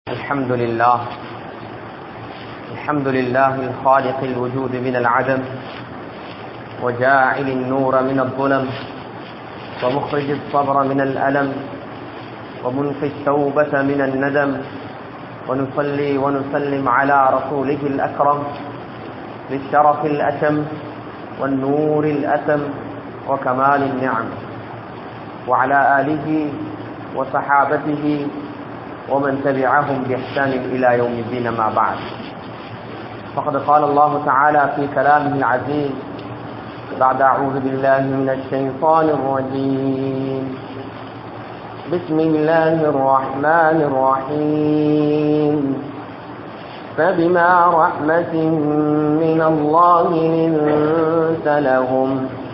الحمد لله الحمد لله الخالق الوجود من العدم وجاعل النور من الظلم ومخرج الصبر من الألم ومنفي التوبة من الندم ونصلي ونسلم على رسوله الأكرم بالشرف الأتم والنور الأتم وكمال النعم وعلى آله وصحابته ومن تبعهم بإحسان إلى يوم الدين ما بعد فقد قال الله تعالى في كلامه العزيز بعد أعوذ بالله من الشيطان الرجيم بسم الله الرحمن الرحيم فبما رحمة من الله لنت لهم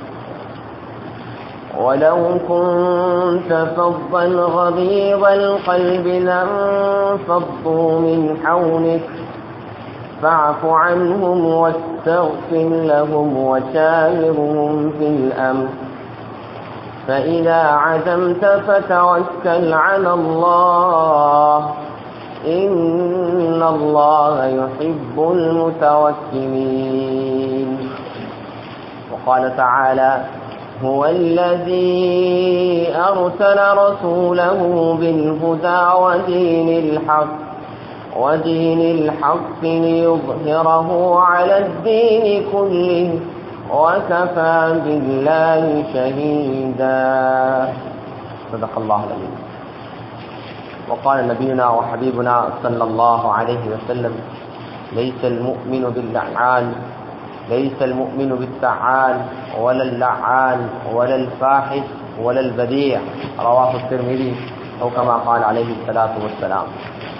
ولو كنت فظا غليظ القلب لانفضوا من حولك فاعف عنهم واستغفر لهم وشاورهم في الأمر فإذا عزمت فتوكل على الله إن الله يحب المتوكلين وقال تعالى هو الذي أرسل رسوله بالهدى ودين الحق ودين الحق ليظهره على الدين كله وكفى بالله شهيدا صدق الله العظيم وقال نبينا وحبيبنا صلى الله عليه وسلم ليس المؤمن باللعان ليس المؤمن بالتعال ولا اللعان ولا الفاحش ولا البديع رواه الترمذي أو كما قال عليه الصلاة والسلام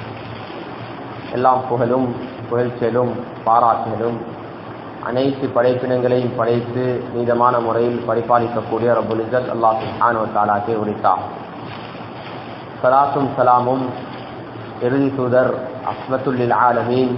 எல்லாம் புகழும் புகழ்ச்சலும் பாராட்டுகளும் அனைத்து படைப்பினங்களையும் படைத்து நீதமான முறையில் பரிபாலிக்கக்கூடிய ரபுல் இசத் அல்லாஹ் சுஹானோ தாலாக்கே உரித்தார் சலாத்தும் சலாமும் இறுதி தூதர் அஸ்மத்துல்லில் ஆலமீன்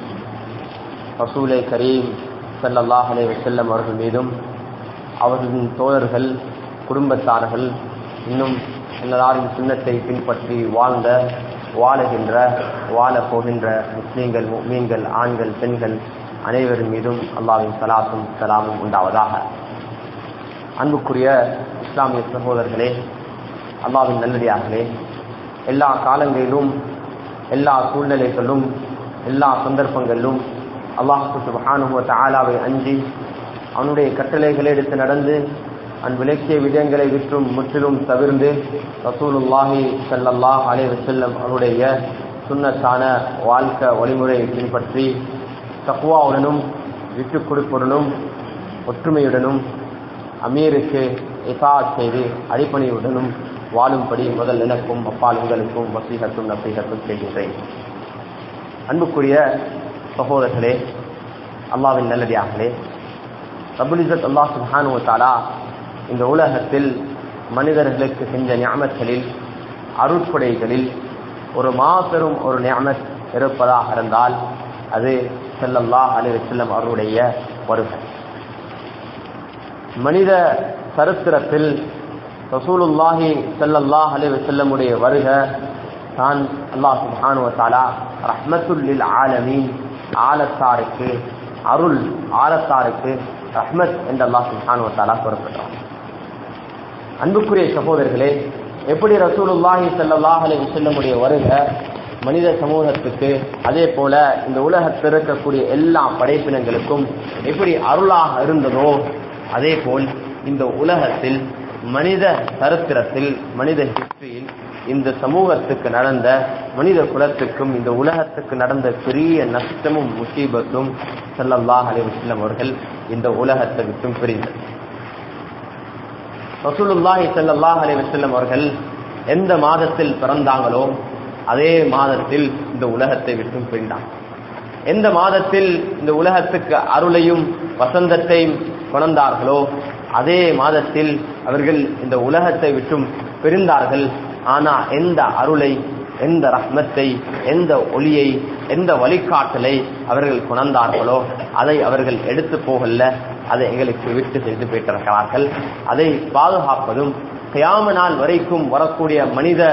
ரசூலை கரீம் சல்லல்லாஹ் அலே வசல்லம் அவர்கள் மீதும் அவர்களின் தோழர்கள் குடும்பத்தார்கள் இன்னும் எல்லாரின் சின்னத்தை பின்பற்றி வாழ்ந்த வாழுகின்ற வாழப் போகின்ற முஸ்லீம்கள் மீன்கள் ஆண்கள் பெண்கள் அனைவரின் மீதும் அல்லாவின் சலாத்தும் சலாமும் உண்டாவதாக அன்புக்குரிய இஸ்லாமிய சகோதரர்களே அல்லாவின் நல்லடியார்களே எல்லா காலங்களிலும் எல்லா சூழ்நிலைகளிலும் எல்லா சந்தர்ப்பங்களிலும் அல்லாஹு சுபஹானுவ ஆலாவை அஞ்சி அவனுடைய கட்டளைகளை எடுத்து நடந்து அவன் விளக்கிய விடயங்களை விற்றும் முற்றிலும் தவிர்ந்து ரசூலுல்லாஹி சல்லல்லாஹ் அலே வசல்லம் அவருடைய சுண்ணத்தான வாழ்க்கை வழிமுறையை பின்பற்றி தக்குவாவுடனும் விட்டு கொடுப்புடனும் ஒற்றுமையுடனும் அமீருக்கு இசா செய்து அடிப்பணியுடனும் வாழும்படி முதல் எனக்கும் அப்பால் உங்களுக்கும் வசீகத்தும் நசீகத்தும் செய்கின்றேன் அன்புக்குரிய சகோதரர்களே அல்லாவின் நல்லடியார்களே ரபுலிசத் அல்லாஹ் சுஹானுவத்தாலா இந்த உலகத்தில் மனிதர்களுக்கு செஞ்ச ஞாபகங்களில் அருட்படைகளில் ஒரு மாபெரும் ஒரு ஞாபத் இருப்பதாக இருந்தால் அது செல்லல்லாஹ் அலி செல்லம் அவருடைய வருகை மனித சரித்திரத்தில் ரசூலுல்லாஹி செல்லல்லாஹ் அலி செல்லமுடைய வருக தான் அல்லாஹ் சுபானுவத்தாலா ரஹ்மத்துல்லில் ஆலமீன் ஆலத்தாருக்கு அருள் ஆலத்தாருக்கு ரஹ்மத் என்று அல்லாஹ் சுல்ஹானுவத்தாலா குறிப்பிட்டார் அன்புக்குரிய சகோதரர்களே எப்படி ரசூலுல்லாஹி சல்லாஹ் அலி செல்லமுடைய வருக மனித சமூகத்துக்கு அதே போல இந்த உலகத்தில் இருக்கக்கூடிய எல்லா படைப்பினங்களுக்கும் எப்படி அருளாக இருந்ததோ அதே போல் இந்த உலகத்தில் மனித சரித்திரத்தில் மனித ஹிஸ்டரியில் இந்த சமூகத்துக்கு நடந்த மனித குலத்துக்கும் இந்த உலகத்துக்கு நடந்த பெரிய நஷ்டமும் முசீபத்தும் செல்லல்லாஹ் அலி வஸ்லம் அவர்கள் இந்த உலகத்தை விட்டும் பிரிந்தது ரசூலுல்லாஹி செல்லல்லாஹ் அலி வஸ்லம் அவர்கள் எந்த மாதத்தில் பிறந்தாங்களோ அதே மாதத்தில் இந்த உலகத்தை விட்டும் பிரிந்தாங்க எந்த மாதத்தில் இந்த உலகத்துக்கு அருளையும் வசந்தத்தையும் கொணர்ந்தார்களோ அதே மாதத்தில் அவர்கள் இந்த உலகத்தை விட்டும் பிரிந்தார்கள் ஆனா எந்த அருளை எந்த ரஹ்மத்தை எந்த ஒளியை எந்த வழிகாட்டலை அவர்கள் கொணர்ந்தார்களோ அதை அவர்கள் எடுத்து போகல அதை எங்களுக்கு விட்டு செய்து போயிட்டிருக்கிறார்கள் அதை பாதுகாப்பதும் கியாம நாள் வரைக்கும் வரக்கூடிய மனித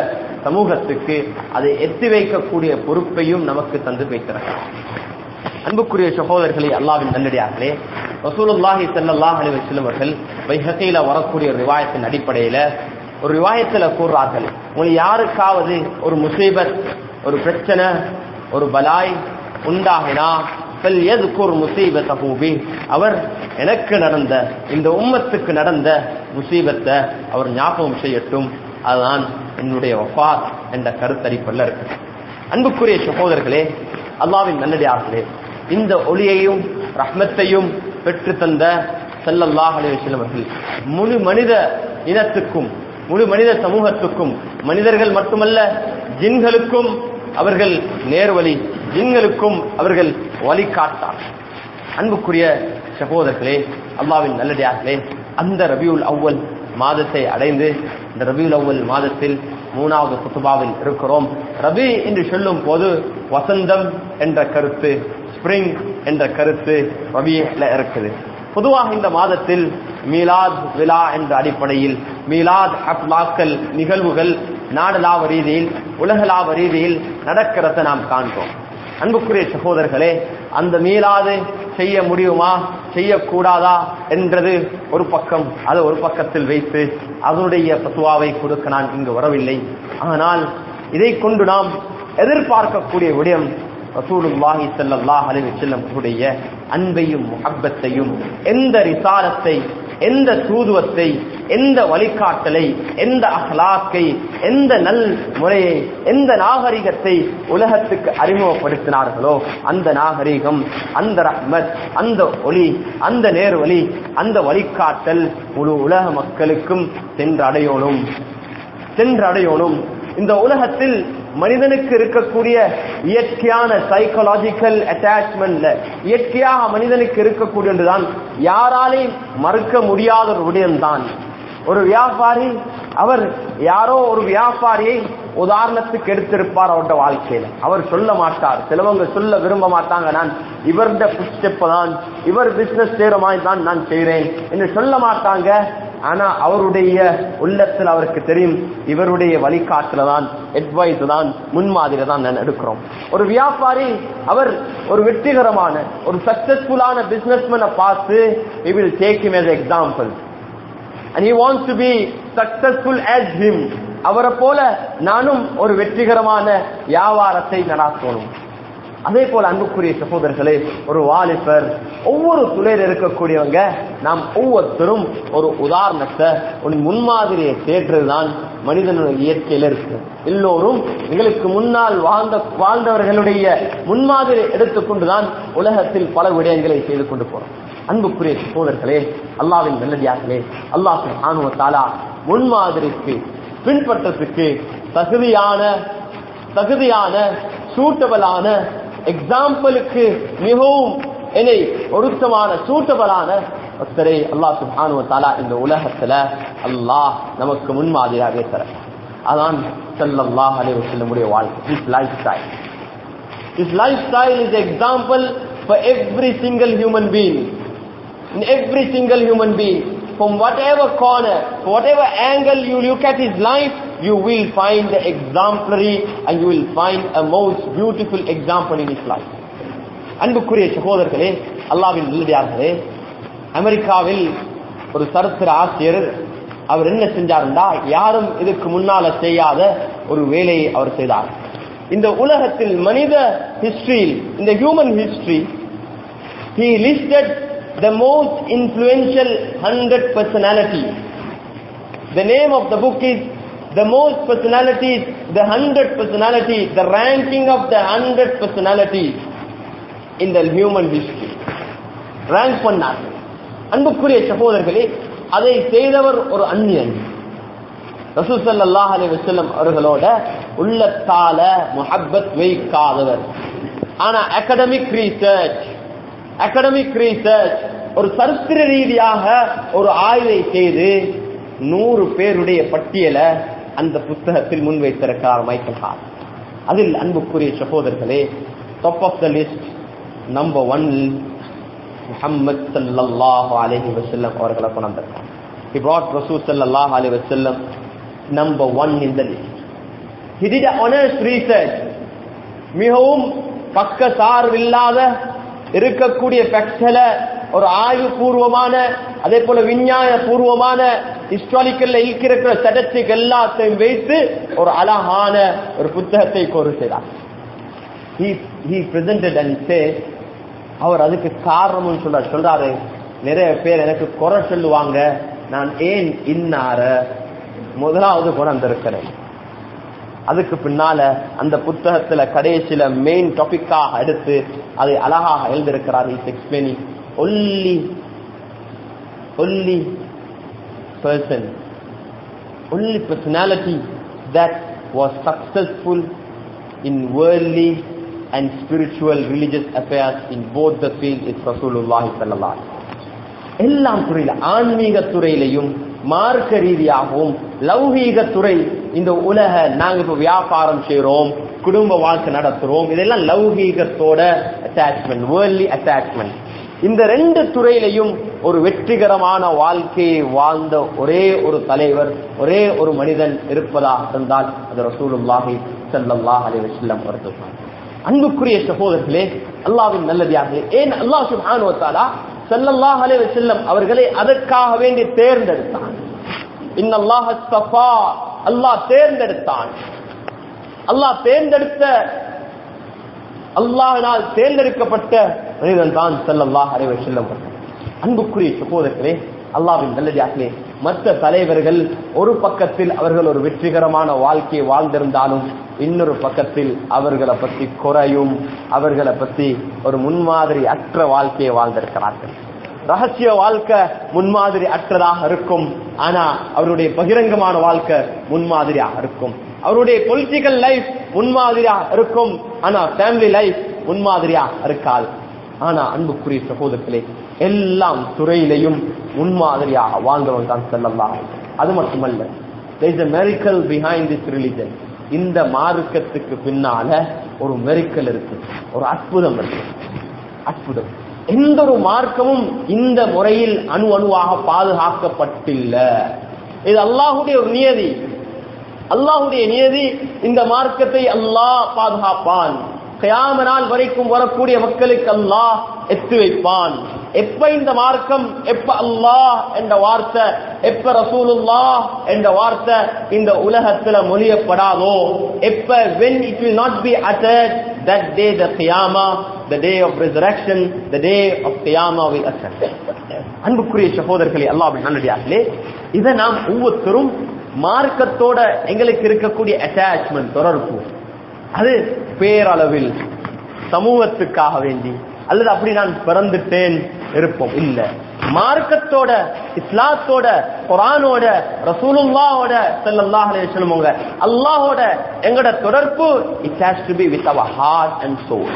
சமூகத்துக்கு அதை எத்தி வைக்கக்கூடிய பொறுப்பையும் நமக்கு தந்து வைத்திருக்கிறார் அன்புக்குரிய சகோதரர்களே அல்லாவின் நல்லடியார்களே ரசூலுல்லாஹி ஸல்லல்லாஹு அலைஹி வஸல்லம் அவர்கள் பைஹகீல வரக்கூடிய ஒரு ரிவாயத்தின் அடிப்படையில ஒரு ரிவாயத்துல கூறுறார்கள் உங்களுக்கு யாருக்காவது ஒரு முசீபத் ஒரு பிரச்சனை ஒரு பலாய் உண்டாகினா எதுக்கூர் முசீபத்தஹு பி அவர் எனக்கு நடந்த இந்த உம்மத்துக்கு நடந்த முசீபத்தை அவர் ஞாபகம் செய்யட்டும் அதுதான் என்னுடைய வஃபாத் என்ற கருத்தரிப்பல்ல இருக்கு அன்புக்குரிய சகோதரர்களே அல்லாவின் நல்லடியார்களே இந்த ஒளியையும் ரஹ்மத்தையும் பெற்று தந்த செல்லல்லாஹ் அலைவசல்லம் அவர்கள் முழு மனித இனத்துக்கும் முழு மனித சமூகத்துக்கும் மனிதர்கள் மட்டுமல்ல ஜின்களுக்கும் அவர்கள் நேர்வழி ஜின்களுக்கும் அவர்கள் வழிகாட்டார் அன்புக்குரிய சகோதரர்களே அல்லாவின் நல்லடியார்களே அந்த ரபியுல் அவ்வல் மாதத்தை அடைந்து இந்த ரபியுல் அவ்வல் மாதத்தில் மூணாவது குத்துபாவில் இருக்கிறோம் ரபி என்று சொல்லும் போது வசந்தம் என்ற கருத்து ஸ்பிரிங் என்ற கருத்து ரபியில இருக்குது பொதுவாக இந்த மாதத்தில் மீலாத் விழா என்ற அடிப்படையில் மீலாத் அப்லாக்கள் நிகழ்வுகள் நாடலாவ ரீதியில் உலகளாவ ரீதியில் நடக்கிறத நாம் காண்போம் அன்புக்குரிய சகோதரர்களே அந்த மீளாது செய்ய முடியுமா செய்யக்கூடாதா என்றது ஒரு பக்கம் அது ஒரு பக்கத்தில் வைத்து அதனுடைய பத்துவாவை கொடுக்க நான் இங்கு வரவில்லை ஆனால் இதை கொண்டு நாம் எதிர்பார்க்கக்கூடிய விடயம் ரசூலுல்லாஹி ஸல்லல்லாஹு அலைஹி வஸல்லம் உடைய அன்பையும் முஹப்பத்தையும் எந்த ரிசாலத்தை எந்த தூதுவத்தை எந்த வழிகாட்டலை எந்த அஹ்லாக்கை எந்த நல் முறையை எந்த நாகரிகத்தை உலகத்துக்கு அறிமுகப்படுத்தினார்களோ அந்த நாகரிகம் அந்த ரஹ்மத் அந்த ஒளி அந்த நேர்வழி அந்த வழிகாட்டல் முழு உலக மக்களுக்கும் சென்றடையணும் சென்றடையணும் இந்த உலகத்தில் மனிதனுக்கு இருக்கக்கூடிய இயற்கையான சைக்கலாஜிக்கல் அட்டாச்மெண்ட்ல இயற்கையாக மனிதனுக்கு இருக்கக்கூடியதுதான் யாராலையும் மறுக்க முடியாத ஒரு விடயம்தான் ஒரு வியாபாரி அவர் யாரோ ஒரு வியாபாரியை உதாரணத்துக்கு எடுத்திருப்பார் அவருடைய வாழ்க்கையில அவர் சொல்ல மாட்டார் சிலவங்க சொல்ல விரும்ப மாட்டாங்க நான் இவருடைய புஷ்டப்ப தான் இவர் பிசினஸ் செய்யற மாதிரி தான் நான் செய்கிறேன் என்று சொல்ல மாட்டாங்க ஆனா அவருடைய உள்ளத்தில் அவருக்கு தெரியும் இவருடைய வழிகாட்டுல தான் அட்வைஸ் தான் முன்மாதிரி தான் நான் எடுக்கிறோம் ஒரு வியாபாரி அவர் ஒரு வெற்றிகரமான ஒரு சக்சஸ்ஃபுல்லான பிசினஸ்மேனை பார்த்து he will take him as example and he wants to be successful as him அவரை போல நானும் ஒரு வெற்றிகரமான வியாபாரத்தை நடாத்தணும் அதே போல அன்புக்குரிய சகோதரர்களே ஒரு வாலிபர் ஒவ்வொரு துறையில் இருக்கக்கூடியவங்க நாம் ஒவ்வொருத்தரும் ஒரு உதாரணத்தை ஒரு முன்மாதிரியை தேற்றுதான் மனிதனுடைய இயற்கையில இருக்கு எல்லோரும் எங்களுக்கு முன்னால் வாழ்ந்த வாழ்ந்தவர்களுடைய முன்மாதிரி எடுத்துக்கொண்டுதான் உலகத்தில் பல விடயங்களை செய்து கொண்டு போறோம் அன்புக்குரிய சகோதரர்களே அல்லாவின் நல்லடியார்களே அல்லாஹ் ஆணுவத்தாலா முன்மாதிரிக்கு பின்பற்றத்துக்கு தகுதியான தகுதியான சூட்டபலான எக்ஸாம்பிளுக்கு மிகவும் என்னை பொருத்தமான சூட்டபலான ஒருத்தரை அல்லாஹ் சுபானுவ தாலா இந்த உலகத்துல அல்லாஹ் நமக்கு முன்மாதிரியாக தர அதான் சல்லல்லாஹ் அலைஹி வஸல்லமுடைய வாழ்க்கை is life style is life style is example for every single human being in every single human being from whatever corner whatever angle you look at his life you will find the exemplary and you will find a most beautiful example in his life அன்புக்குரிய சகோதரர்களே அல்லாவின் நல்லடியார்களே அமெரிக்காவில் ஒரு சரித்திர ஆசிரியர் அவர் என்ன செஞ்சாருண்டா யாரும் இதுக்கு முன்னால செய்யாத ஒரு வேலையை அவர் செய்தார் இந்த உலகத்தில் மனித ஹிஸ்டரியில் இந்த human history he listed the most influential 100 personalities. The name of the book is The Most Personalities, the 100 Personalities, the ranking of the 100 Personalities in the human history. Rank பண்ணார் அன்புக்குரிய சகோதரர்களே அதை செய்தவர் ஒரு அந்நியன் ரசூசல்லாஹ் அலி வசல்லம் அவர்களோட உள்ளத்தால முஹப்பத் வைக்காதவர் ஆனா அகடமிக் ரீசர்ச் அகடமிக் ரீசர்ச் ஒரு சரித்திர ரீதியாக ஒரு ஆய்வை செய்து நூறு பேருடைய பட்டியலை அந்த புத்தகத்தில் முன்வைத்திருக்கிறார் மைக்கேல் ஹார் அதில் அன்புக்குரிய சகோதரர்களே top of the list number one Muhammad சல்லல்லாஹு அலைஹி வஸல்லம் அவர்களை கொண்டிருக்கார் he brought rasul sallallahu alaihi wasallam number 1 in the list he did a honest research மிகவும் பக்க சார்பில்லாத இருக்கக்கூடிய ஃபேக்ட்களை ஒரு ஆய்வு பூர்வமான அதே போல விஞ்ஞான பூர்வமான ஹிஸ்டாரிக்கல்ல இருக்கிற ஸ்டாட்டிஸ்டிக் எல்லாத்தையும் வைத்து ஒரு அழகான ஒரு புத்தகத்தை கோரு செய்தார் he he presented and said அவர் அதுக்கு காரணம்னு சொல்ற சொல்றாரு நிறைய பேர் எனக்கு குறை சொல்லுவாங்க நான் ஏன் இன்னார முதலாவது குணந்திருக்கிறேன் அதுக்கு பின்னால அந்த புத்தகத்துல கடைசியில மெயின் டாபிக்காக எடுத்து அதை அழகாக எழுதியிருக்கிறார் is explaining only only person only personality that was successful in worldly and spiritual religious affairs in both the fields is Rasulullah sallallahu alaihi wasallam. எல்லாம் துறையில ஆன்மீக துறையிலையும் மார்க்க ரீதியாகவும் லௌகீக துறை இந்த உலக நாங்க இப்ப வியாபாரம் செய்யறோம் குடும்ப வாழ்க்கை நடத்துறோம் இதெல்லாம் லௌகீகத்தோட அட்டாச்மெண்ட் வேர்லி அட்டாச்மெண்ட் இந்த ரெண்டு துறையிலையும் ஒரு வெற்றிகரமான வாழ்க்கையை வாழ்ந்த ஒரே ஒரு தலைவர் ஒரே ஒரு மனிதன் இருப்பதாக இருந்தால் அது ரசூலுல்லாஹி ஸல்லல்லாஹு அலைஹி வஸல்லம் அவர்கள் அன்புக்குரிய சகோதரர்களே அல்லாஹ்வின் நல்லதியாக ஏன் அல்லாஹ் சுப்ஹானஹு வ தஆலா ஸல்லல்லாஹு அலைஹி வஸல்லம் அவர்களை அதற்காக வேண்டி தேர்ந்தெடுத்தான் இன்னல்லாஹ் அஸ்தஃபா அல்லாஹ் தேர்ந்தெடுத்தான் அல்லாஹ் தேர்ந்தெடுத்த அல்லாஹ்வினால் தேர்ந்தெடுக்கப்பட்ட மனிதன் தான் ஸல்லல்லாஹு அலைஹி வஸல்லம் அவர்கள் அன்புக்குரிய சகோதரர்களே அல்லாஹ்வின் நல்லதாகவே மற்ற தலைவர்கள் ஒரு பக்கத்தில் அவர்கள் ஒரு வெற்றிகரமான வாழ்க்கையை வாழ்ந்திருந்தாலும் இன்னொரு பக்கத்தில் அவர்களை பற்றி குறையும் அவர்களை பற்றி ஒரு முன்மாதிரி அற்ற வாழ்க்கையை வாழ்ந்திருக்கிறார்கள் ரகசிய வாழ்க்கை முன்மாதிரி அற்றதாக இருக்கும் ஆனா அவருடைய பகிரங்கமான வாழ்க்கை முன்மாதிரியாக இருக்கும் அவருடைய பொலிட்டிக்கல் லைஃப் முன்மாதிரியாக இருக்கும் ஆனா ஃபேமிலி லைஃப் முன்மாதிரியாக இருக்காது ஆனா அன்புக்குரிய சகோதரர்களே எல்லாம் துறையிலையும் முன்மாதிரியாக வாழ்ந்தவன் தான் செல்லலாம் அது மட்டுமல்ல there is a miracle behind this religion இந்த மார்க்கத்துக்கு பின்னால ஒரு மெரிக்கல் இருக்கு ஒரு அற்புதம் இருக்கு அற்புதம் எந்த ஒரு மார்க்கமும் இந்த முறையில் அணு அணுவாக பாதுகாக்கப்பட்டில்ல இது அல்லாஹுடைய ஒரு நியதி அல்லாஹுடைய நியதி இந்த மார்க்கத்தை அல்லாஹ் பாதுகாப்பான் கயாம நாள் வரைக்கும் வரக்கூடிய மக்களுக்கு அல்லாஹ் எத்து வைப்பான் எப்ப இந்த மார்க்கம் எப்ப அல்லாஹ் என்ற வார்த்தை எப்ப ரசூலுல்லாஹ் என்ற வார்த்தை இந்த உலகத்துல மொழியப்படாதோ எப்ப when it will not be uttered that day the qiyamah the day of resurrection the day of qiyamah will occur அன்புக்குரிய சகோதரர்களே அல்லாஹ்வின் நல்லடியார்களே இதை நாம் ஒவ்வொருத்தரும் மார்க்கத்தோட எங்களுக்கு இருக்கக்கூடிய அட்டாச்மெண்ட் தொடர்பு அது பேரளவில் சமூகத்துக்காக வேண்டி அல்லது அப்படி நான் பிறந்துட்டேன் இருப்போம் இல்ல மார்க்கத்தோட இஸ்லாத்தோட குரானோட ரசூலுல்லாவோட ஸல்லல்லாஹு அலைஹி வஸல்லம் அல்லாஹோட எங்கட தொடர்பு it has to be with our heart and soul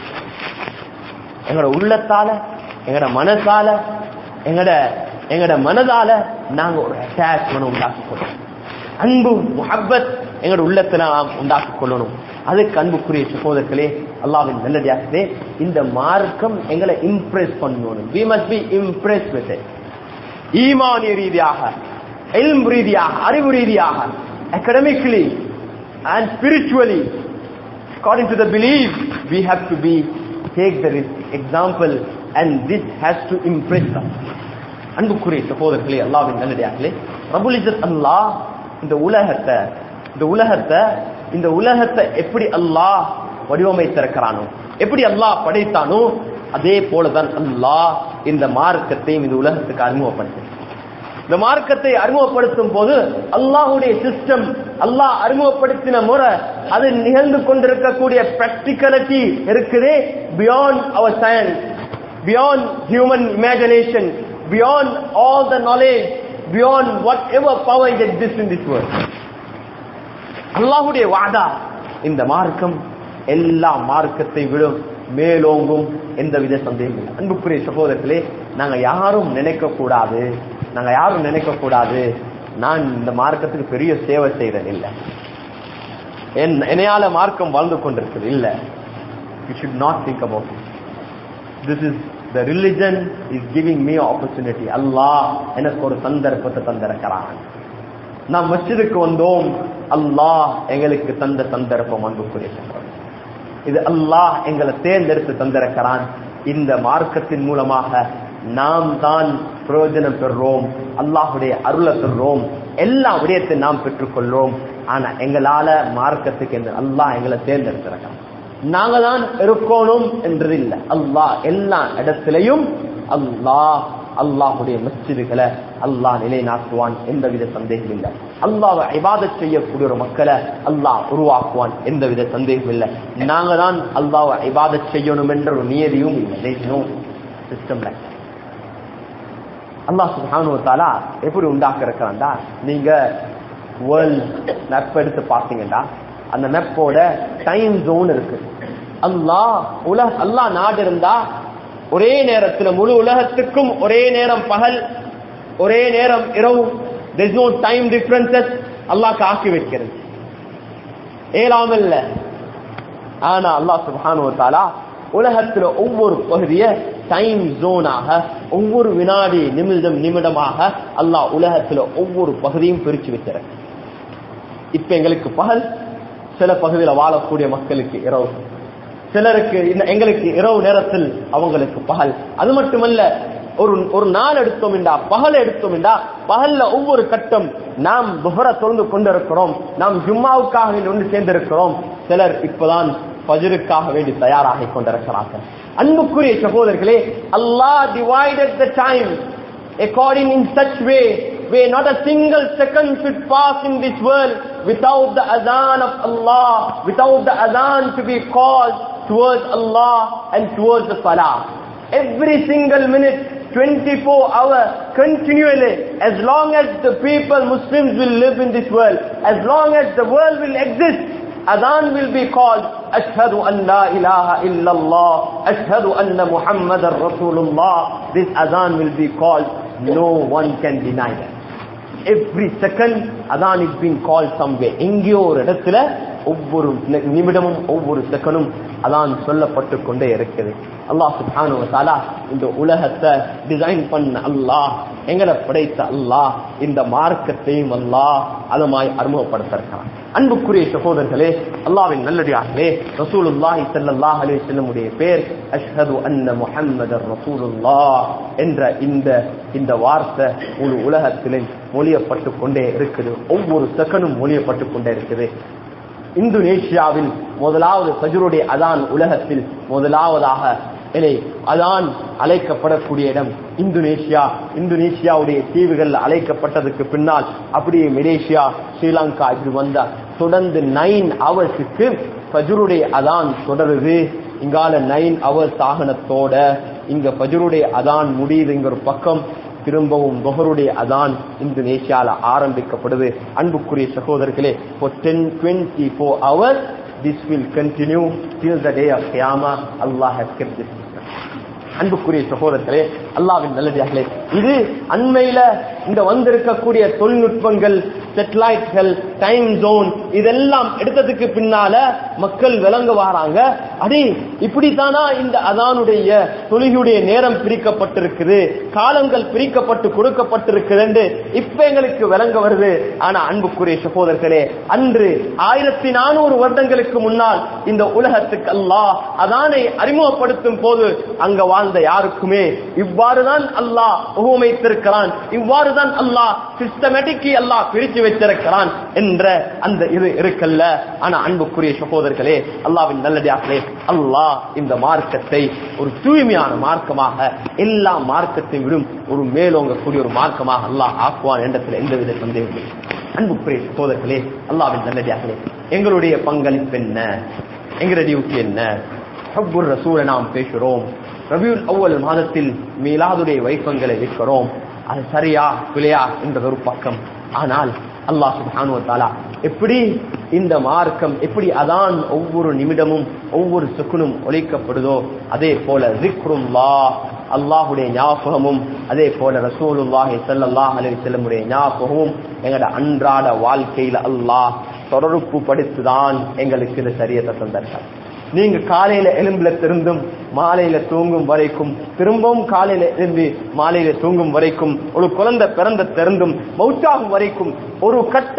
எங்கட உள்ளத்தால எங்கட மனசால எங்கட எங்கட மனதால நாங்க ஒரு அட்டாச்மெண்ட் உண்டாக்கிக் கொள்ளணும் அன்பு முஹப்பத் எங்கட உள்ளத்துல நாம் உண்டாக்கிக் கொள்ளணும் அதுக்கு அன்புக்குரிய சகோதரர்களே அல்லாவின் நல்லதாகவே இந்த மார்க்கம் எங்களை இம்ப்ரெஸ் பண்ணணும் we must be impress with ஈமானிய ரீதியாக எல்ம் ரீதியாக அறிவு ரீதியாக academically and spiritually according to the belief we have to be take the example and this has to impress us அன்புக்குரிய சகோதரர்களே அல்லாவின் நல்லதாகலே ரபுல் இஸ்ஸத் அல்லாஹ் இந்த உலகத்தை இந்த உலகத்தை இந்த உலகத்தை எப்படி அல்லாஹ் வடிவமைத்திருக்கிறானோ எப்படி அல்லாஹ் படைத்தானோ அதே போலதான் அல்லாஹ் இந்த மார்க்கத்தையும் இந்த உலகத்துக்கு அறிமுகப்படுத்த இந்த மார்க்கத்தை அறிமுகப்படுத்தும் போது அல்லாஹுடைய சிஸ்டம் அல்லாஹ் அறிமுகப்படுத்தின முறை அது நிகழ்ந்து கொண்டிருக்கக்கூடிய பிராக்டிகலிட்டி இருக்குதே beyond our science beyond human imagination beyond all the knowledge beyond whatever power it exist in this world அல்லாஹுடைய வாதா இந்த மார்க்கம் எல்லா மார்க்கத்தை விடும் மேலோங்கும் எந்தவித சந்தேகம் இல்லை அன்புக்குரிய சகோதரர்களே நாங்க யாரும் நினைக்க கூடாது நாங்க யாரும் நினைக்க கூடாது நான் இந்த மார்க்கத்துக்கு பெரிய சேவை செய்யறேன் இல்ல என் என்னையால மார்க்கம் வாழ்ந்து கொண்டிருக்குது இல்ல you should not think about this is the religion is giving me opportunity அல்லாஹ் எனக்கு ஒரு சந்தர்ப்பத்தை தந்திருக்கிறான் நாம் மஸ்ஜிதுக்கு வந்தோம் அல்லாஹ் எங்களுக்கு தந்த சந்தர்ப்பம் அன்புக்குரிய சகோதரர். இது அல்லாஹ் எங்களை தேர்ந்தெடுத்து தந்திருக்கிறான் இந்த மார்க்கத்தின் மூலமாக நாம் தான் பிரயோஜனம் பெறுறோம் அல்லாஹுடைய அருளை பெறுறோம் எல்லா விடயத்தை நாம் பெற்றுக்கொள்றோம் ஆனா எங்களால மார்க்கத்துக்கு என்று அல்லாஹ் எங்களை தேர்ந்தெடுத்திருக்கிறான் நாங்க தான் இருக்கணும் என்றது இல்லை அல்லாஹ் எல்லா இடத்திலையும் அல்லாஹ் அல்லாஹுடைய மஸ்ஜிதுகளை அல்லாஹ் நிலைநாட்டுவான் எந்தவித சந்தேகம் இல்லை அல்லாஹ் இபாதத் செய்யக்கூடிய ஒரு மக்களை அல்லாஹ் உருவாக்குவான் எந்தவித சந்தேகம் இல்லை நாங்க தான் அல்லாஹ் இபாதத் செய்யணும் என்ற ஒரு நியதியும் இல்லை சிஸ்டம்ல அல்லாஹ் சுப்ஹானஹு வ தஆலா எப்படி உண்டாக்க இருக்கிறான்டா நீங்க வேர்ல்ட் மேப் எடுத்து பார்த்தீங்கன்னா அந்த மேப்போட டைம் ஜோன் இருக்கு அல்லாஹ் உலக அல்லாஹ் நாடு இருந்தா ஒரே நேரத்துல முழு உலகத்துக்கும் ஒரே நேரம் பகல் ஒரே நேரம் இரவு there's no டைம் டிஃபரன்சஸ் அல்லாஹ் ஆக்கி வைக்கிறது ஏழாமல் இல்ல ஆனா அல்லாஹ் சுப்ஹானஹு வ தஆலா உலகத்துல ஒவ்வொரு பகுதிய டைம் ஜோனாக ஒவ்வொரு வினாடி நிமிடம் நிமிடமாக அல்லாஹ் உலகத்துல ஒவ்வொரு பகுதியும் பிரிச்சு வைக்கிறார் இப்ப எங்களுக்கு பகல் சில பகுதியில வாழக்கூடிய மக்களுக்கு இரவு சிலருக்கு இந்த- எங்களுக்கு இரவு நேரத்தில் அவங்களுக்கு பகல் அது மட்டுமல்ல ஒரு ஒரு நாள் எடுத்தோம் என்றா பகல் எடுத்தோம் என்றா பகல்ல ஒவ்வொரு கட்டம் நாம் புகர தொழுந்து கொண்டிருக்கிறோம் நாம் ஜும்மாவுக்காக வேண்டி ஒன்று சேர்ந்திருக்கிறோம் சிலர் இப்பதான் ஃபஜ்ருக்காக வேண்டி தயாராகிக் கொண்டிருக்கிறார்கள் அன்புக்குரிய சகோதரர்களே அல்லாஹ் divided the time according in such way where not a single second should pass in this world without the adhan of Allah, without the adhan to be called towards Allah and towards the salah. Every single minute, 24 hour, continually, as long as the people, Muslims will live in this world, as long as the world will exist, adhan will be called ashhadu an la ilaha illallah ashhadu anna muhammadar rasulullah this adhan will be called no one can deny that every second adhan is being called somewhere எங்கேயோ ஒரு இடத்துல ஒவ்வொரு நி- நிமிடமும் ஒவ்வொரு செகண்டும் அதான் சொல்லப்பட்டு கொண்டே இருக்குது அல்லாஹ் சுப்ஹானஹு வ தஆலா இந்த உலகத்தை டிசைன் பண்ண அல்லாஹ் எங்களை படைத்த அல்லாஹ் இந்த மார்க்கத்தையும் அல்லாஹ் அதமாய் அறிமுகப்படுத்திருக்கிறான் அன்புக்குரிய சகோதரர்களே அல்லாஹ்வின் நல்லடியார்களே ரசூலுல்லாஹி ஸல்லல்லாஹு அலைஹி வஸல்லமுடைய பேர் அஷ்ஹது அன்ன முஹம்மதர் ரசூலுல்லாஹ் என்ற இந்த இந்த வார்த்தை முழு உலகத்திலே மொழியப்பட்டு கொண்டே இருக்குது ஒவ்வொரு செகண்டும் மொழியப்பட்டு கொண்டே இருக்குது இந்தோனேஷியாவில் முதலாவது ஃபஜ்ருடைய அதான் உலகத்தில் முதலாவதாக இலை அதான் அழைக்கப்படக்கூடிய இடம் இந்தோனேஷியா இந்தோனேஷியாவுடைய தீவுகள் அழைக்கப்பட்டதுக்கு பின்னால் அப்படியே மலேசியா ஸ்ரீலங்கா இப்படி வந்த தொடர்ந்து நைன் ஹவர்ஸுக்கு ஃபஜ்ருடைய அதான் தொடருது இங்கால நைன் ஹவர்ஸ் ஆகனத்தோட இங்க ஃபஜ்ருடைய அதான் முடியுது இங்க ஒரு பக்கம் திரும்பவும் தொஹருடைய அதான் இந்தோனேஷியால ஆரம்பிக்கப்படுது அன்புக்குரிய சகோதரர்களே for 10 24 hours this will continue till the day of qiyamah allah has kept this அன்புக்குரிய சகோதரர்களே அல்லாவின் நல்லடியார்களே இது அண்மையில இந்த வந்திருக்கக்கூடிய தொழில்நுட்பங்கள் சேட்டலைட்கள் டைம் ஜோன் இதெல்லாம் எடுத்ததுக்கு பின்னால மக்கள் விளங்க வராங்க அடே இப்படித்தானா இந்த அதானுடைய தொழுகையுடைய நேரம் பிரிக்கப்பட்டிருக்குது காலங்கள் பிரிக்கப்பட்டு கொடுக்கப்பட்டிருக்குது இப்ப எங்களுக்கு விளங்க வருது ஆனா அன்புக்குரிய சகோதரர்களே அன்று ஆயிரத்தி நானூறு வருடங்களுக்கு முன்னால் இந்த உலகத்துக்கு அல்லாஹ் அதானை அறிமுகப்படுத்தும் போது அங்க வாழ்ந்த யாருக்குமே இவ்வாறுதான் அல்லாஹ் உகமைத்திருக்கிறான் இவ்வாறுதான் அல்லாஹ் சிஸ்டமேட்டிக்கி அல்லாஹ் பிரித்து வைத்திருக்கிறான் என்ற அந்த இது இருக்கல்ல ஆனா அன்புக்குரிய சகோதரர்களே அல்லாவின் நல்லடியார்களே அல்லாஹ் இந்த மார்க்கத்தை ஒரு தூய்மையான மார்க்கமாக எல்லா மார்க்கத்தை விடும் ஒரு மேலோங்கக்கூடிய ஒரு மார்க்கமாக அல்லாஹ் ஆக்குவான் என்றத்தில் எந்தவித சந்தேகம் இல்லை அன்புக்குரிய சகோதரர்களே அல்லாவின் நல்லடியார்களே எங்களுடைய பங்களிப்பு என்ன எங்களுடைய டியூட்டி என்ன ஹப்புர் ரசூலை நாம் பேசுகிறோம் ரபியுல் அவ்வல் மாதத்தில் மீலாதுடைய வைப்பங்களை விற்கிறோம் அது சரியா பிழையா என்றது ஒரு பக்கம் ஆனால் அல்லாஹ் சுப்ஹானு தாலா எப்படி இந்த மார்க்கம் எப்படி அதான் ஒவ்வொரு நிமிடமும் ஒவ்வொரு சுக்குனும் ஒழிக்கப்படுதோ அதே போல ஜிக்ருல்லா அல்லாஹுடைய ஞாபகமும் அதே போல ரசூலுல்லாஹி ஸல்லல்லாஹு அலைஹி வஸல்லமுடைய ஞாபகமும் எங்களோட அன்றாட வாழ்க்கையில அல்லாஹ் தொடர்பு படுத்துதான் எங்களுக்கு இந்த சரியத்தை தந்திருக்கார் நீங்க காலையில எலும்புல திருந்தும் மாலையில தூங்கும் வரைக்கும் திரும்பவும் காலையில எழும்பி மாலையில தூங்கும் வரைக்கும் ஒரு குழந்தை பிறந்த திறந்தும் மௌத்தாகும் வரைக்கும் ஒரு கட்டம்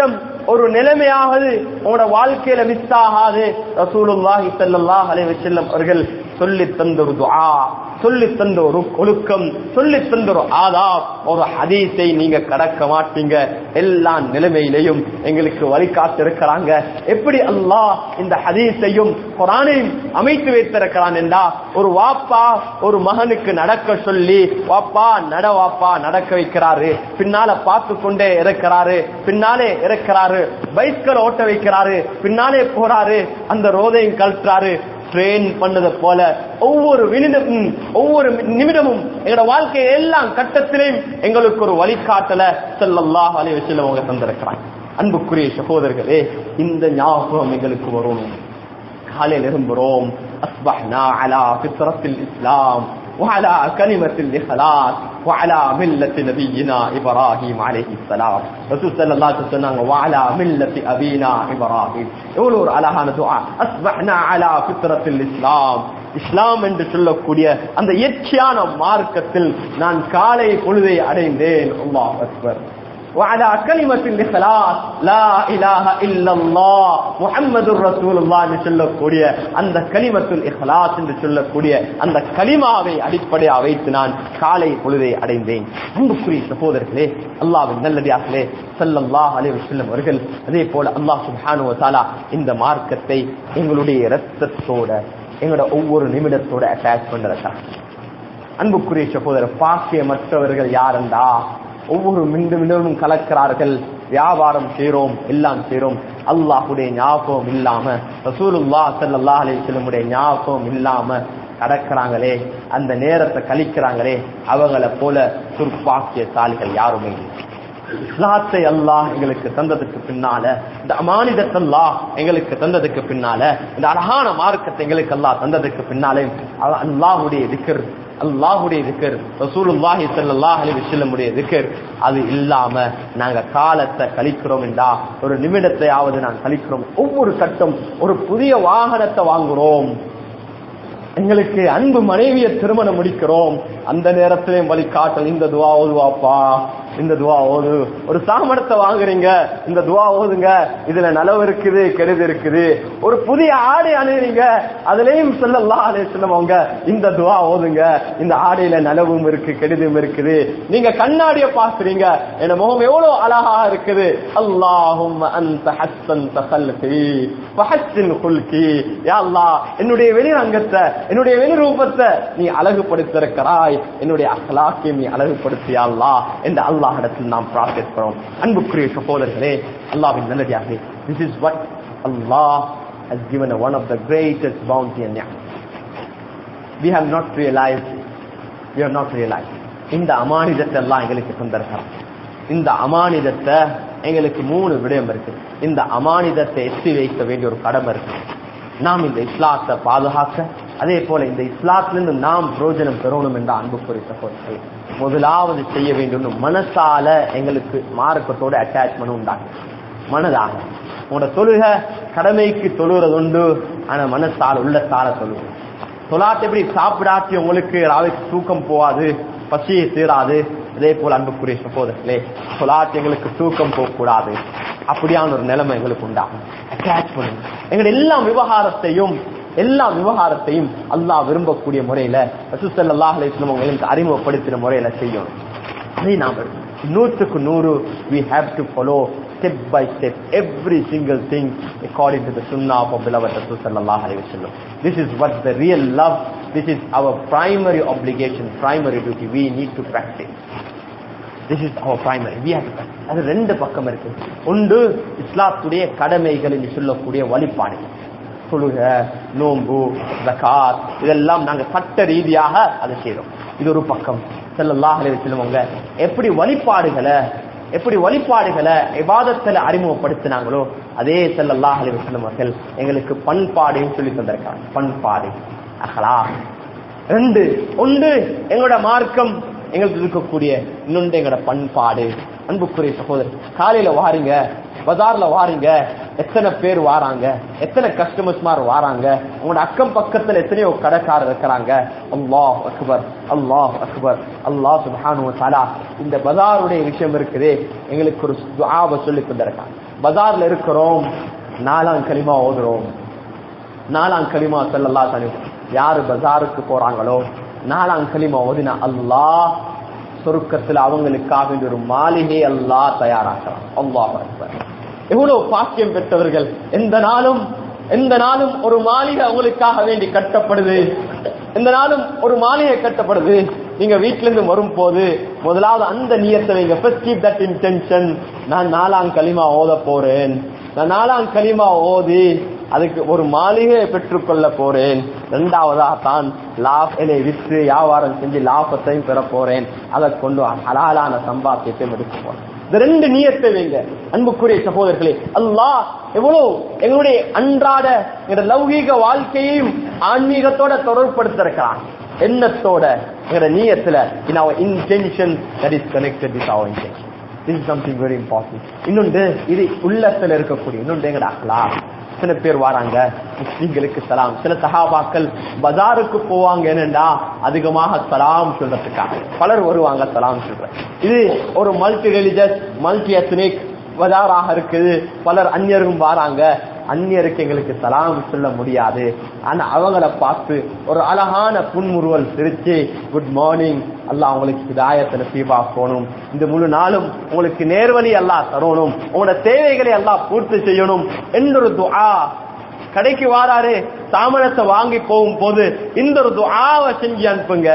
ஒரு நிலைமையாவது உங்களோட வாழ்க்கையில மிஸ் ஆகாது ரசூலுல்லாஹி ஸல்லல்லாஹு அலைஹி வஸல்லம் அவர்கள் சொல்லி தந்த ஒரு துஆ சொல்லி தந்த ஒரு ஒழுக்கம் சொல்லி தந்த ஒரு ஆதாப் ஒரு ஹதீஸை நீங்க கடக்க மாட்டீங்க எல்லா நிலைமையிலையும் எங்களுக்கு வழிகாட்டு இருக்கிறாங்க எப்படி அல்லாஹ் இந்த ஹதீஸையும் குரானையும் அமைத்து வைத்திருக்கிறான் என்றா ஒரு வாப்பா ஒரு மகனுக்கு நடக்க சொல்லி வாப்பா நட வாப்பா நடக்க வைக்கிறாரு பின்னால பார்த்து கொண்டே இருக்கிறாரு பின்னாலே இருக்கிறாரு பைஸ்கல் ஓட்ட வைக்கிறாரு பின்னாலே போறாரு அந்த ரோதையும் கழட்டுறாரு ட்ரெயின் பண்ணது போல ஒவ்வொரு நிமிடமும் ஒவ்வொரு நிமிடமும் எங்களோட வாழ்க்கை எல்லாம் கட்டத்திலையும் எங்களுக்கு ஒரு வழிகாட்டல செல்லல்லாஹ் அலைய வச்சு அவங்க தந்திருக்கிறாங்க அன்புக்குரிய சகோதரர்களே இந்த ஞாபகம் எங்களுக்கு வரும் காலையில் எழும்புறோம் அஸ்பஹ்னா அலா ஃபித்ரத்தில் இஸ்லாம் وعلى كلمة الإخلاص وعلى ملة نبينا إبراهيم عليه السلام رسول صلى الله عليه وسلم وعلى ملة أبينا إبراهيم يقولوا على هذا دعاء أصبحنا على فطرة الإسلام இஸ்லாம் என்று சொல்லக்கூடிய அந்த இயற்கையான மார்க்கத்தில் நான் காலை பொழுதை அடைந்தேன் அல்லாஹ் அக்பர் وعلى كلمة الإخلاص لا إله إلا الله محمد رسول الله என்று சொல்லக்கூடிய அந்த கலிமத்துல் இஹ்லாஸ் என்று சொல்லக்கூடிய அந்த கலிமாவை அடிப்படையாக வைத்து நான் காலை பொழுதை அடைந்தேன் அன்புக்குரிய சகோதரர்களே அல்லாவின் நல்லடியார்களே ஸல்லல்லாஹு அலைஹி வஸல்லம் அவர்கள் அதே போல அல்லாஹ் சுப்ஹானஹு வ தஆலா இந்த மார்க்கத்தை எங்களுடைய இரத்தத்தோட எங்களோட ஒவ்வொரு நிமிடத்தோட அட்டாச் பண்றதுக்காக அன்புக்குரிய சகோதரர் பாக்கியமற்றவர்கள் யாரெண்டா ஒவ்வொரு மிண்டு மிண்டமும் கலக்கிறார்கள் வியாபாரம் செய்றோம் எல்லாம் செய்றோம் அல்லாஹுடைய ஞாபகம் இல்லாம ரசூலுல்லா ஸல்லல்லாஹு அலைஹி வஸல்லமுடைய ஞாபகம் இல்லாம கடக்கிறாங்களே அந்த நேரத்தை கழிக்கிறாங்களே அவங்கள போல துர்ப்பாக்கியசாலிகள் யாருமே இல்லை இஸ்லாத்தை அல்லாஹ் எங்களுக்கு தந்ததுக்கு பின்னால இந்த அமானிதத்தை அல்லாஹ் எங்களுக்கு தந்ததுக்கு பின்னால இந்த அழகான மார்க்கத்தை எங்களுக்கு அல்லாஹ் தந்ததுக்கு பின்னாலே அவ- அல்லாஹுடைய திக்கர் அல்லாஹுடைய திக்கர் ரசூலுல்லாஹி ஸல்லல்லாஹு அலைஹி வஸல்லமுடைய திக்கர் அது இல்லாம நாங்க காலத்தை கழிக்கிறோம் என்றா ஒரு நிமிடத்தையாவது நான் கழிக்கிறோம் ஒவ்வொரு கட்டம் ஒரு புதிய வாகனத்தை வாங்குறோம் எங்களுக்கு அன்பு மனைவியை திருமணம் முடிக்கிறோம் அந்த நேரத்திலையும் வழிகாட்டல் இந்த துவா ஓதுவாப்பா இந்த துவா ஓது ஒரு சாமணத்தை வாங்குறீங்க இந்த துவா ஓதுங்க இதுல நலவு இருக்குது கெடுது இருக்குது ஒரு புதிய ஆடை அணுகிறீங்க அதுலயும் சொல்லலாம் அலே சொல்லுவாங்க இந்த துவா ஓதுங்க இந்த ஆடையில நலவும் இருக்கு கெடுதும் இருக்குது நீங்க கண்ணாடிய பாக்குறீங்க என் முகம் எவ்வளவு அழகா இருக்குது அல்லாஹும் அந்த ஹஸ்ஸன் தகல்கி ஃபஹஸ்ஸின் குல்கி யா அல்லாஹ் என்னுடைய வெளிரங்கத்தை என்னுடைய வெளிரூபத்தை நீ அழகுபடுத்திருக்கிறாய் என்னுடைய அகலாக்கை நீ அழகுபடுத்தியா அல்லாஹ் என்று அல்லாஹிடத்தில் நாம் பிரார்த்திக்கிறோம் அன்புக்குரிய சகோதரர்களே அல்லாஹ்வின் நல்லடியாகவே this is what Allah has given a one of the greatest bounty and ni'mah we have not realized we have not realized இந்த அமானிதத்தை எல்லாம் எங்களுக்கு தந்திருக்கிறார் இந்த அமானிதத்தை எங்களுக்கு மூணு விடயம் இருக்கு இந்த அமானிதத்தை எத்தி வைக்க வேண்டிய ஒரு கடமை இருக்கு நாம் இந்த இஸ்லாத்தை பாதுகாக்க அதே போல இந்த இஸ்லாத்திலிருந்து நாம் பிரயோஜனம் பெறணும் என்ற அன்புக்குரிய சகோதரர்கள் முதலாவது செய்ய வேண்டும் மனசால எங்களுக்கு மார்க்கத்தோட அட்டாச்மெண்ட் உண்டாகும் மனதாக உங்களோட தொழுக கடமைக்கு தொழுகிறது உண்டு ஆனா மனசால உள்ளத்தால தொழுகு தொலாத்து எப்படி சாப்பிடாட்டி உங்களுக்கு ராவைக்கு தூக்கம் போகாது பசியை தீராது அதே போல அன்புக்குரிய சகோதரர்களே தொலாத்து எங்களுக்கு தூக்கம் போகக்கூடாது அப்படியான ஒரு நிலைமை எங்களுக்கு உண்டாகும் அட்டாச்மெண்ட் எங்களுடைய எல்லா விவகாரத்தையும் எல்லா விவகாரத்தையும் அல்லாஹ் விரும்பக்கூடிய முறையில ரசூசல்லாஹ் அலைஹிஸ்ஸலாம் உங்களுக்கு அறிமுகப்படுத்தின முறையில செய்யணும் அதை நாம் நூற்றுக்கு நூறு we have to follow step by step every single thing according to the sunnah of our beloved Rasul sallallahu alaihi wasallam this is what the real love this is our primary obligation primary duty we need to practice this is our primary we have to practice அது ரெண்டு பக்கம் இருக்கு ஒன்று இஸ்லாத்துடைய கடமைகள் என்று சொல்லக்கூடிய வழிபாடுகள் தொழுக நோன்பு ஜகாத் இதெல்லாம் நாங்க சட்ட ரீதியாக அதை செய்றோம் இது ஒரு பக்கம் ஸல்லல்லாஹு அலைஹி வஸல்லம் எப்படி வழிபாடுகளை எப்படி வழிபாடுகளை இபாதத்துல அறிமுகப்படுத்தினாங்களோ அதே ஸல்லல்லாஹு அலைஹி வஸல்லம் அவர்கள் எங்களுக்கு பண்பாடையும் சொல்லி தந்திருக்காங்க பண்பாடு அஹ்லா ரெண்டு ஒன்று எங்களோட மார்க்கம் எங்களுக்கு இருக்கக்கூடிய இன்னொன்று எங்களோட பண்பாடு அன்புக்குரிய சகோதரர் காலையில வாருங்க பஜார்ல வாரீங்க எத்தனை பேர் வாராங்க எத்தனை கஸ்டமர்ஸ் மாதிரி வாராங்க உங்களோட அக்கம் பக்கத்துல எத்தனையோ கடைக்காரர் இருக்கிறாங்க அல்லாஹ் அக்பர் அல்லாஹ் அக்பர் அல்லாஹ் சுப்ஹானஹு வ தஆலா இந்த பஜாருடைய விஷயம் இருக்குது எங்களுக்கு ஒரு துஆவை சொல்லி தந்திருக்காங்க பஜார்ல இருக்கிறோம் நாலாம் களிமா ஓதுறோம் நாலாம் களிமா ஸல்லல்லாஹு அலைஹி வஸல்லம் யாரு பஜாருக்கு போறாங்களோ நாலாம் களிமா ஓதினா அல்லாஹ் சொருக்கத்துல அவங்களுக்காக வேண்டிய ஒரு மாளிகை அல்லாஹ் தயாராக்கலாம் அல்லாஹ் அக்பர் எவ்வளவு பாக்கியம் பெற்றவர்கள் எந்த நாளும் எந்த நாளும் ஒரு மாளிகை அவங்களுக்காக வேண்டி கட்டப்படுது எந்த நாளும் ஒரு மாளிகை கட்டப்படுது நீங்க வீட்ல இருந்து வரும் போது முதலாவது அந்த நியத்தை வைங்க first keep that intention நான் நாலாம் களிமா ஓத போறேன் நான் நாலாம் களிமா ஓதி அதுக்கு ஒரு மாளிகையை பெற்றுக்கொள்ள போறேன் இரண்டாவதா தான் லாபலை விற்று வியாபாரம் செஞ்சு லாபத்தையும் பெற போறேன் அதை கொண்டு ஹலாலான சம்பாத்தியத்தையும் எடுக்க போறேன் இந்த ரெண்டு நியத்தை வைங்க அன்புக்குரிய சகோதரர்களே அல்லாஹ் எவ்வளவு எங்களுடைய அன்றாட எங்களுடைய லௌகீக வாழ்க்கையையும் ஆன்மீகத்தோட தொடர்படுத்திருக்கிறான் எண்ணத்தோட எங்களுடைய நீயத்துல in our intention that is connected with our intention this is something very important இன்னொன்று இது உள்ளத்துல இருக்கக்கூடிய இன்னொன்று எங்கட அஹ்லாக் சில பேர் வராங்க முஸ்லிம்களுக்கு சலாம் சில சஹாபாக்கள் பஜாருக்கு போவாங்க என்னண்டா அதிகமாக சலாம் சொல்றதுக்காக பலர் வருவாங்க சலாம் சொல்ற இது ஒரு மல்டி ரிலிஜியஸ் மல்டி எத்னிக் பஜாராக இருக்குது பலர் அந்நியரும் வராங்க அந்நியருக்கு எங்களுக்கு சலாம் சொல்ல முடியாது ஆனா அவங்கள பார்த்து ஒரு அழகான புன்முறுவல் சிரிச்சு குட் மார்னிங் அல்லாஹ் உங்களுக்கு ஹிதாயத்தை நசீபா போகணும் இந்த முழு நாளும் உங்களுக்கு நேர்வழி அல்லாஹ் தரணும் உங்களோட தேவைகளை எல்லாம் பூர்த்தி செய்யணும் என்றொரு துஆ கடைக்கு வாராரு தாமரத்தை வாங்கி போகும் போது இந்த ஒரு துஆவை செஞ்சு அனுப்புங்க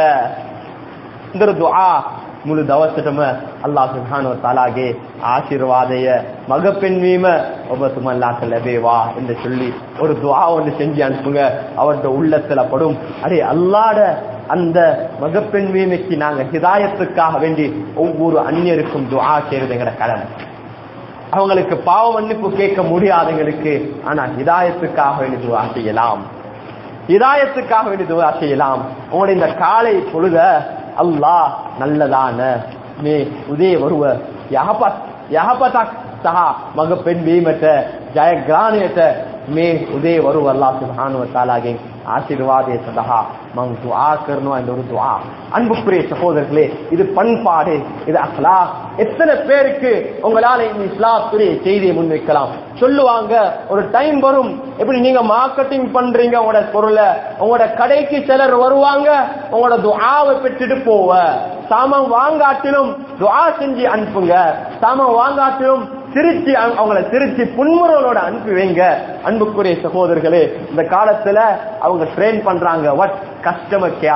இந்த ஒரு துஆ මුළු දවසටම අල්ලා සුබ්හානහු තාලාගේ ආශිර්වාදය මග පෙන්වීම ඔබතුමන්ලාට ලැබේවා என்று சொல்லி ஒரு துஆ ஒன்று செஞ்சு அனுப்புங்க அவருடைய உள்ளத்துல படும் அடே அல்லாட அந்த மகப்பெண்மைக்கு நாங்க ஹிதாயத்துக்காக வேண்டி ஒவ்வொரு அந்நியருக்கும் துஆ செய்யறது எங்கட கடமை அவங்களுக்கு பாவ மன்னிப்பு கேட்க முடியாதவங்களுக்கு ஆனா ஹிதாயத்துக்காக வேண்டி துஆ செய்யலாம் ஹிதாயத்துக்காக வேண்டி துஆ செய்யலாம் உங்களுடைய இந்த காலை பொழுத අල්ලා නල්ලදාන මේ උදේ වරුව යහපත් යහපතක් සහ මඟ පෙන්වීමට ජයග්‍රහණයට මේ උදේ වරුව අල්ලා සුබ්හානහු වතාලාගෙන් ஆசீர்வாதය சதஹா மங் துஆ කරනවා இந்த ஒரு துஆ அன்புக்குரிய சகோதரர்களே இது பண்பாடு இது அஹ்லாக் எத்தனை பேருக்கு உங்களால இந்த இஸ்லாத்துடைய செய்தியை முன்வைக்கலாம் சொல்லுவாங்க ஒரு டைம் வரும் எப்படி நீங்க மார்க்கெட்டிங் பண்றீங்க உங்களோட பொருளை உங்களோட கடைக்கு சிலர் வருவாங்க உங்களோட துஆவை பெற்றுட்டு போவ சாமான் வாங்காட்டிலும் துஆ செஞ்சு அனுப்புங்க சாமான் வாங்காட்டிலும் திருச்சி அவங்கள திருச்சி புன்முறவளோட அனுப்பி வைங்க அன்புக்குரிய சகோதரர்களே இந்த காலத்துல அவங்க ட்ரெயின் பண்றாங்க வாட் கஸ்டமர் கேயா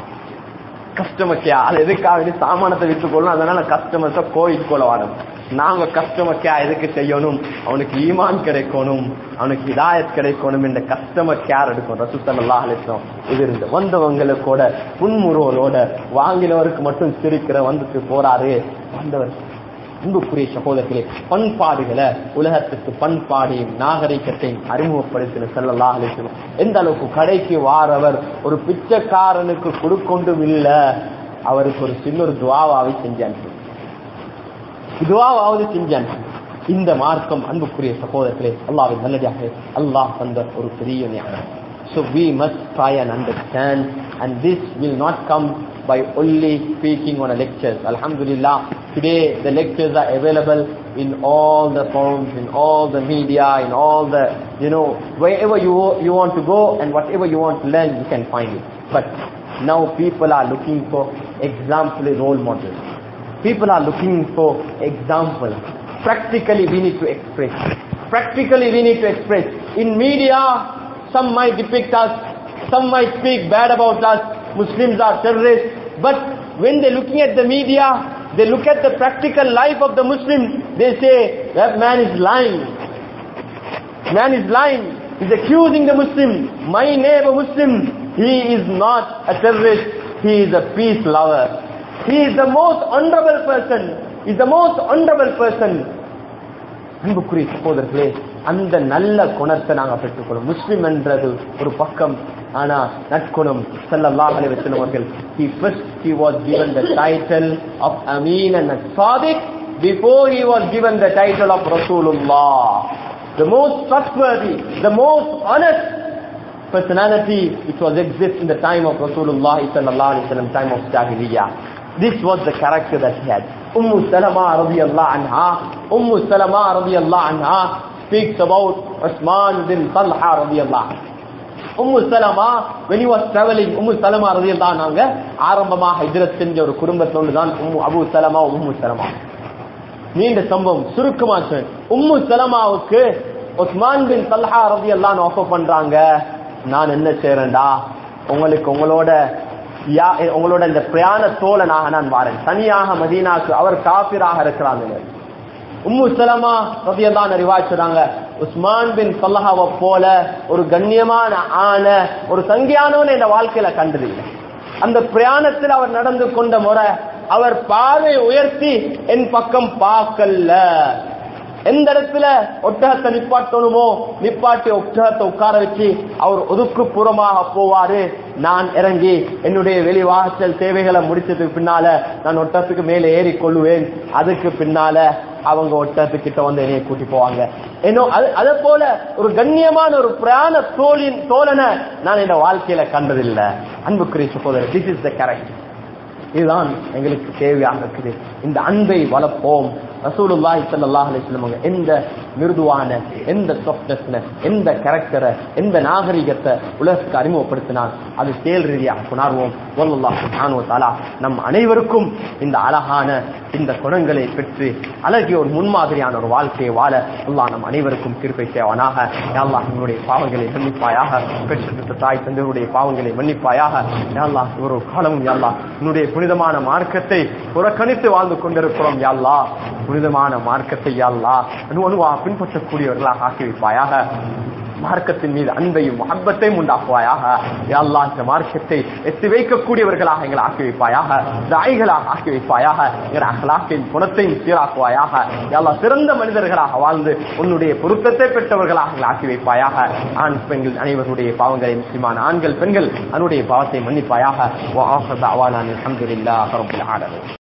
கஸ்டமர் கேயா அது எதுக்காக சாமானத்தை விட்டு கொள்ளணும் அதனால கஸ்டமர்ஸ கோயில் கொள்ள வாடும் நாங்க கஸ்டமர் கேர் எதுக்கு செய்யணும் அவனுக்கு ஈமான் கிடைக்கணும் அவனுக்கு இதாயத் கிடைக்கணும் என்ற கஸ்டமர் கேர் எடுக்கும் ரசூசல்லா அலிஸ்லாம் இது இருந்து வந்தவங்களுக்கோட புன்முறுவலோட வாங்கினவருக்கு மட்டும் சிரிக்கிற வந்துட்டு போறாரு வந்தவர் அன்புக்குரிய சகோதரர்களே பண்பாடுகளை உலகத்துக்கு பண்பாடையும் நாகரிகத்தையும் அறிமுகப்படுத்தின செல்லல்லா அலிஸ்லாம் எந்த அளவுக்கு கடைக்கு வாரவர் ஒரு பிச்சைக்காரனுக்கு கொடுக்கொண்டும் இல்ல அவருக்கு ஒரு சின்ன ஒரு துவாவாவை செஞ்சு அனுப்பி துவாவாவது செஞ்சு அனுப்பி இந்த மார்க்கம் அன்புக்குரிய சகோதரர்களே அல்லாவின் நல்லதாக அல்லாஹ் தந்த ஒரு பெரிய ஞானம் So we must try and understand and this will not come by only speaking on a lectures. Alhamdulillah, today the lectures are available in all the forms, in all the media, in all the, you know, wherever you, you want to go and whatever you want to learn, you can find it. But now people are looking for exemplary role models. People are looking for example. Practically we need to express. Practically we need to express. In media, some might depict us, some might speak bad about us, Muslims are terrorists, but when they're looking at the media, they look at the practical life of the Muslim, they say, that man is lying. Man is lying. He's accusing the Muslim. My neighbor Muslim, he is not a terrorist, he is a peace lover. He is the most honorable person. He is the most honorable person. அன்புக்குரிய சகோதரர்களே அந்த நல்ல குணத்தை நாங்க பெற்றுக்கொள்ளும் முஸ்லிம் என்றது ஒரு பக்கம் ஆனா நற்குணம் ஸல்லல்லாஹு அலைஹி வஸல்லம் அவர்கள் he first he was given the title of amin and sadiq before he was given the title of Rasulullah. The most trustworthy, the most honest personality which was exist in the time of Rasulullah sallallahu alaihi wasallam, time of Jahiliyyah. This was the character that he had. Umm Salama radiyallahu anha, Umm Salama radiyallahu anha speaks about Usman bin Talha radiyallahu anha. Umm Salma when he was traveling உம்மு சலமா ரதியல்லாஹு நாங்க ஆரம்பமா ஹஜ்ரத் செஞ்ச ஒரு குடும்பத்தோடு தான் உம்மு அபு சலமா உம்மு சலமா நீண்ட சம்பவம் சுருக்கமா சொல் உம்மு சலமாவுக்கு உஸ்மான் பின் தல்ஹா ரதியல்லாஹு ஆஃபர் பண்றாங்க நான் என்ன செய்யறேன்டா உங்களுக்கு உங்களோட யா உங்களோட இந்த பிரயாண தோழனாக நான் வாரேன் தனியாக மதீனாக்கு அவர் காபிராக இருக்கிறாங்க உம்மு சலமா ரதியல்லாஹு ரிவாய் சொல்றாங்க உஸ்மான் பின் சல்லஹாவை போல ஒரு கண்ணியமான ஆன ஒரு சங்கியானவன் என் வாழ்க்கையில கண்டதில்லை அந்த பிரயாணத்தில் அவர் நடந்து கொண்ட முறை அவர் பாதை உயர்த்தி என் பக்கம் பார்க்கல எந்த இடத்துல ஒட்டகத்தை நிப்பாட்டணுமோ நிப்பாட்டி ஒட்டகத்தை உட்கார வச்சு அவர் ஒதுக்கு புறமாக போவாரு நான் இறங்கி என்னுடைய வெளிவாசல் தேவைகளை முடிச்சதுக்கு பின்னால நான் ஒட்டகத்துக்கு மேலே ஏறி கொள்ளுவேன் அதுக்கு பின்னால அவங்க ஒட்டகத்துக்கிட்ட வந்து என்னைய கூட்டி போவாங்க ஏன்னோ அது அதே போல ஒரு கண்ணியமான ஒரு பிரயாண தோழின் தோழனை நான் இந்த வாழ்க்கையில கண்டதில்லை அன்புக்குரிய சகோதரர் திஸ் இஸ் த கரெக்ட் இதுதான் எங்களுக்கு தேவையாக இருக்குது இந்த அன்பை வளர்ப்போம் ரசூலுல்லாஹி ஸல்லல்லாஹு அலைஹி வஸல்லம் அவங்க எந்த மிருதுவான எந்த சாஃப்ட்னஸ் எந்த கேரக்டரை எந்த நாகரிகத்தை உலகத்துக்கு அறிமுகப்படுத்தினால் அது செயல் ரீதியாக கொண்டாடுவோம் வல்லல்லாஹு சுப்ஹானஹு வ தஆலா நம் அனைவருக்கும் இந்த அழகான இந்த குணங்களை பெற்று அழகிய ஒரு முன்மாதிரியான ஒரு வாழ்க்கையை வாழ அல்லாஹ் நம் அனைவருக்கும் கிருபை செய்வானாக யா அல்லாஹ் நம்முடைய பாவங்களை மன்னிப்பாயாக பெற்ற தாய் தந்தையருடைய பாவங்களை மன்னிப்பாயாக யா அல்லாஹ் ஒரு காலமும் யா அல்லாஹ் உன்னுடைய புனிதமான மார்க்கத்தை புறக்கணித்து வாழ்ந்து கொண்டிருக்கிறோம் யா அல்லாஹ் புனிதமான மார்க்கத்தை யா அல்லாஹ் அணு அணுவா பின்பற்றக்கூடியவர்களாக ஆக்கி வைப்பாயாக மார்க்கத்தின் மீது அன்பையும் மஹப்பத்தையும் உண்டாக்குவாயாக யா அல்லாஹ் இந்த மார்க்கத்தை எத்தி வைக்கக்கூடியவர்களாக எங்களை ஆக்கி வைப்பாயாக தாய்களாக ஆக்கி வைப்பாயாக எங்கள் அகலாக்கின் குணத்தையும் சீராக்குவாயாக யா அல்லாஹ் சிறந்த மனிதர்களாக வாழ்ந்து உன்னுடைய பொருத்தத்தை பெற்றவர்களாக எங்களை ஆக்கி வைப்பாயாக ஆண் பெண்கள் அனைவருடைய பாவங்களை முஸ்லிமான ஆண்கள் பெண்கள் அதனுடைய பாவத்தை மன்னிப்பாயாக வா ஆஹிரு தஅவானா அல்ஹம்துலில்லாஹி ரப்பில் ஆலமீன்